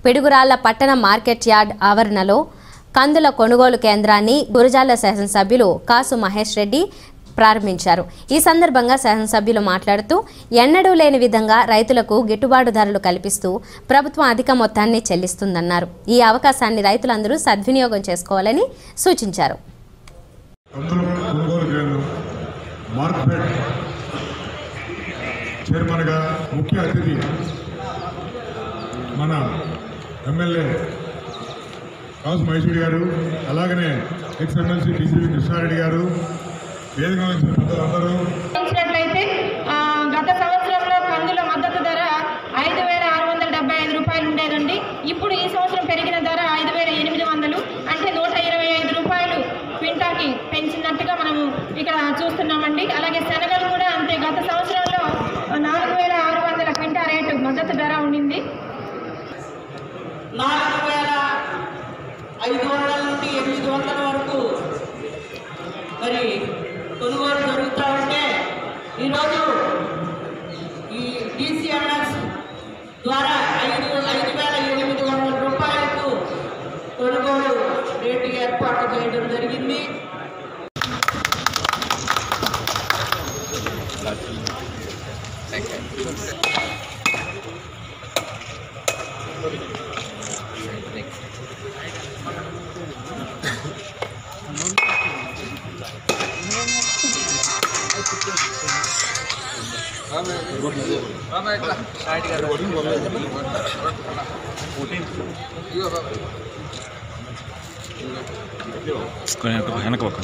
పిడుగురాళ్ల పట్టణ market yard ఆవరణలో కందుల కొనుగోలు కేంద్రాన్ని గురజాల శాసనసభ్యులు కాసు మహేష్ రెడ్డి ప్రారంభించారు ఈ సందర్భంగా శాసనసభ్యులు మాట్లాడుతూ ఎన్నడూ లేని విధంగా రైతులకు గిట్టుబాటు ధరలు కల్పిస్తూ ప్రభుత్వం అధిక మొత్తాన్ని చెల్లిస్తుందన్నారు ఈ అవకాశాన్ని రైతులందరూ సద్వినియోగం చేసుకోవాలని సూచించారు కందుల కొనుగోలు కేంద్రం మార్కెట్ చైర్మన్గా ముఖ్య అతిథి మన ఎమ్మెల్యే కాసు మహేశ్వరి గారు అలాగనే ఎక్స్ ఎమ్మెల్సీ టీసీవీ కృష్ణారెడ్డి గారు వేదిక నుంచి పెద్దలందరూ చూసినట్లయితే ఆ, గత సంవత్సరంలో కందుల మద్దతు ధర ఐదు వేల ఆరు వందల డెబ్బై ఐదు రూపాయలు ఉండేదండి ఇప్పుడు ఈ సంవత్సరం పెరిగిన ధర ఐదు వేల ఎనిమిది వందలు అంటే నూట ఇరవై ఐదు రూపాయలు క్వింటాకి పెంచినట్టుగా మనం ఇక్కడ చూస్తున్నామండి అలాగే శనగలు కూడా అంతే గత సంవత్సరంలో నాలుగు వేల ఆరు వందల క్వింటా రేటు మద్దతు ధర ఉండింది నాలుగు వేల ఐదు వందల నుండి ఎనిమిది వందల వరకు మరి కొనుగోలు జరుగుతూ ఉంటే ఈరోజు ఈ డిసిఎంఎస్ ద్వారా ఐదు ఐదు వేల ఎనిమిది వందల రూపాయలకు కొనుగోలు రేటు ఏర్పాటు చేయడం జరిగింది వెనక వెనక పక్క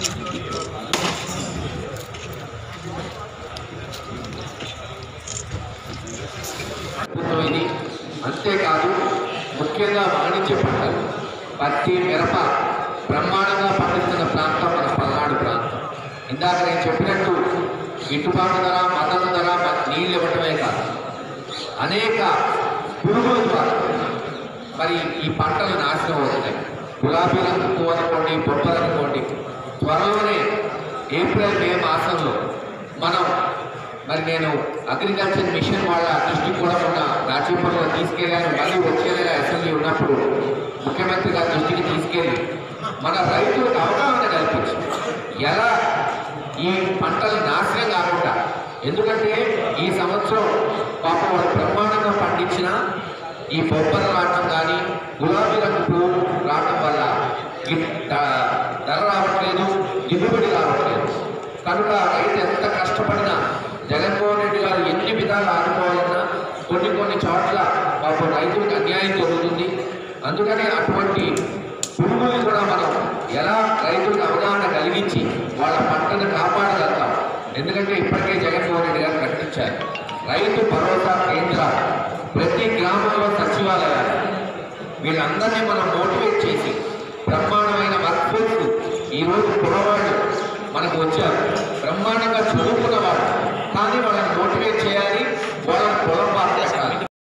ప్రభుత్వం ఇది అంతేకాదు ముఖ్యంగా వాణిజ్య పంటలు పత్తి మిరప బ్రహ్మాండంగా పండిస్తున్న ప్రాంతం మన పల్నాడు ప్రాంతం ఇందాక నేను చెప్పినట్టు గిట్టుబాటు ధర మద్దతు ధర మ- నీళ్ళు ఇవ్వటమే కాదు అనేక పురుగుల ద్వారా మరి ఈ పంటలు నాశనం అవుతున్నాయి గులాబీ రంగు పువ్వు అనుకోండి బొబ్బలు అనుకోండి త్వరలోనే ఏప్రిల్ మే మాసంలో మనం మరి నేను అగ్రికల్చర్ మిషన్ వాళ్ళ దృష్టికి కూడా మొన్న రాజీపూర్లో తీసుకెళ్ళాను మళ్ళీ వచ్చే నెల అసెంబ్లీ ఉన్నప్పుడు ముఖ్యమంత్రి గారి దృష్టికి తీసుకెళ్ళి మన రైతులకు అవగాహన కల్పించి ఎలా ఈ పంటలు నాశనం కాకుండా ఎందుకంటే ఈ సంవత్సరం పాపం వాళ్ళు బ్రహ్మాండంగా పండించిన ఈ బొబ్బలు రావటం కానీ గులాబీ రంగు పువ్వు రావటం వల్ల గి- ధ- ధర రావట్లేదు దిగుబడి రావట్లేదు కనుక రైతు ఎంత కష్టపడినా జగన్మోహన్ రెడ్డి గారు ఎన్ని విధాలు ఆదుకోవాలన్నా కొన్ని కొన్ని చోట్ల పాపం రైతులకు అన్యాయం జరుగుతుంది అందుకని అటువంటి పురుగుల్ని కూడా మనం ఎలా రైతులకు అవగాహన కలిగించి వాళ్ళ పంటను కాపాడగలుగుతాం ఎందుకంటే ఇప్పటికే జగన్మోహన్ రెడ్డి గారు ప్రకటించారు రైతు భరోసా కేంద్రాలు ప్రతి గ్రామంలో సచివాలయాలు వీళ్ళందరినీ మనం మోటివేట్ చేసి బ్రహ్మాండమైన వర్క్ ఫోర్స్ ఈరోజు కురవాళ్ళు మనకు వచ్చారు బ్రహ్మాండంగా చదువుకున్న వాళ్ళు